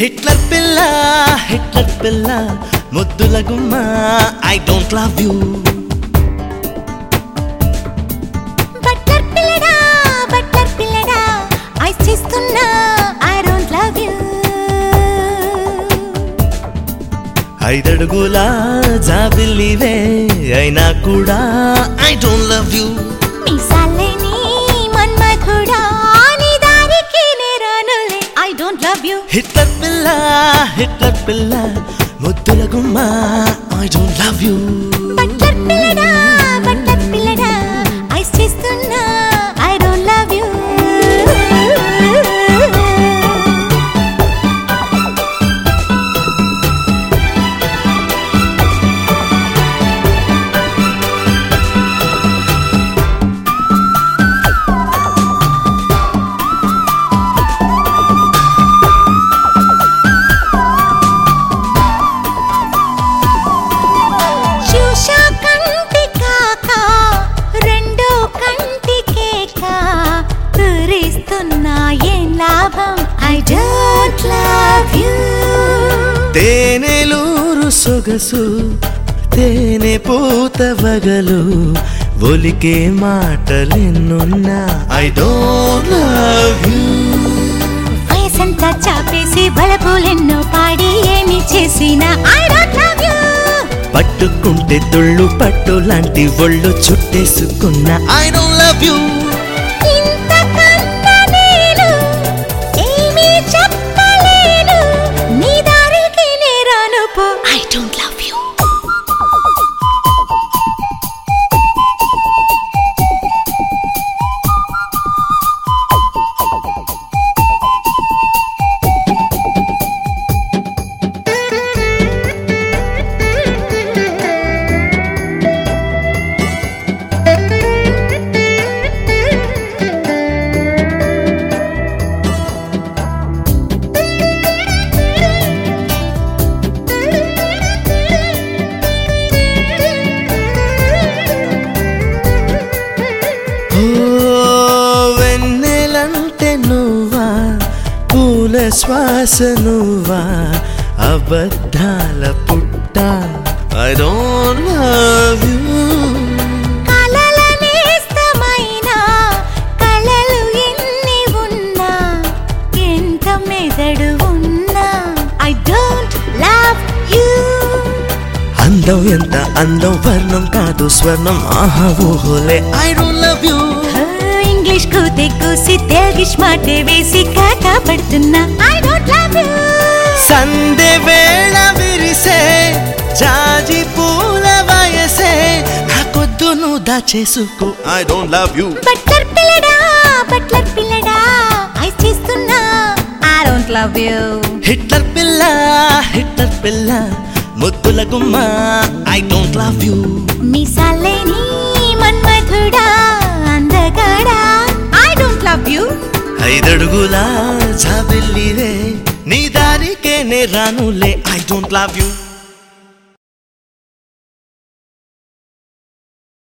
Hitler పిల్ల Hitler పిల్ల ముద్దుల గుమ్మ I don't love you butler పిల్లడా బట్లర్ పిల్లడా ఐస్ చేస్తున్నా ఐ డోంట్ లవ్ యూ ఐదడుగుల జాబిల్లివే అయినా కూడా ఐ డోంట్ లవ్ యూ మీసాలేని మన్మధుడా నీ దారికి నేరానులే I don't love you Hitler పిల్ల హిట్లర్ పిల్ల ముద్దుల గుమ్మ I don't love you butler పిల్లడా బట్లర్ పిల్లడా ఐస్ చేస్తున్నా ఐ డోంట్ లవ్ యూ చూశా కంటి కాక రెండో కంటి కేక తురిస్తున్నా ఏం లాభం ఐ డోంట్ లవ్ యూ తేనెలూరు సొగసు తేనె పూత వగలు ఒలికే మాటలెన్నున్నా ఐ డోంట్ లవ్ యూ వయసంతా చాపేసి బలపూలెన్నో పాడి ఏమి చేసినా ఐ డోంట్ లవ్ యూ పట్టుకుంటే తుళ్ళు పట్టు లాంటి ఒళ్ళు చుట్టేసుకున్న ఐ డోంట్ లవ్ యూ ఇంతకన్నా నేను ఏమీ చెప్పలేను నీ దారికి నేరాను పో ఐ డోంట్ లవ్ యూ ఓ వెన్నెలంటే నువ్వా పూల శ్వాస నువ్వా అబద్ధాల పుట్ట ఐ డోంట్ లవ్ యూ కలల నేస్తమైన కలలు ఎన్ని ఉన్నా ఎంత మెదడు ఉన్నా ఐ డోంట్ లవ్ యూ అందం ఎంత అందం వర్ణం కాదు స్వర్ణం ఆహా ఊహోలే I don't love you English కు తెగ్గూసి తెలుగిష్ మాట వేసి కాకా పడుతున్నా ఐ డోంట్ లవ్ యూ సందె వేళ విరిసే జాజి పూల వయసే నాకొద్దు నువ్వు దాచేసుకో I don't love you butler పిల్లడా బట్లర్ పిల్లడా ఐస్ చేస్తున్నా I don't love you Hitler పిల్ల హిట్లర్ పిల్ల ముద్దుల గుమ్మ ఐ డోంట్ లవ్ యూ మీసాలేని మన్మధుడా అందగాడా ఐ డోంట్ లవ్ యూ ఐదడుగుల జాబిల్లివే నీ దారికే నే రానులే ఐ డోంట్ లవ్ యూ